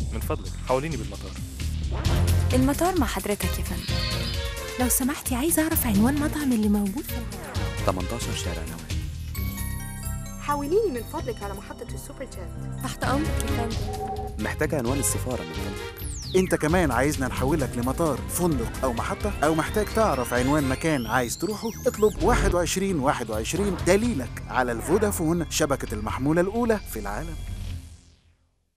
من فضلك حوليني بالمطار المطار مع حضرتك يا فندم لو سمحتي عايزة أعرف عنوان مطعم اللي موجود في العالم 18 شارع نوال حوليني من فضلك على محطة السوبر جيت تحت أمرك يا فندم محتاجة عنوان السفارة من فضلك انت كمان عايزنا نحولك لمطار فندق او محطة او محتاج تعرف عنوان مكان عايز تروحه اطلب 21 21 دليلك على الفودافون شبكة المحمولة الاولى في العالم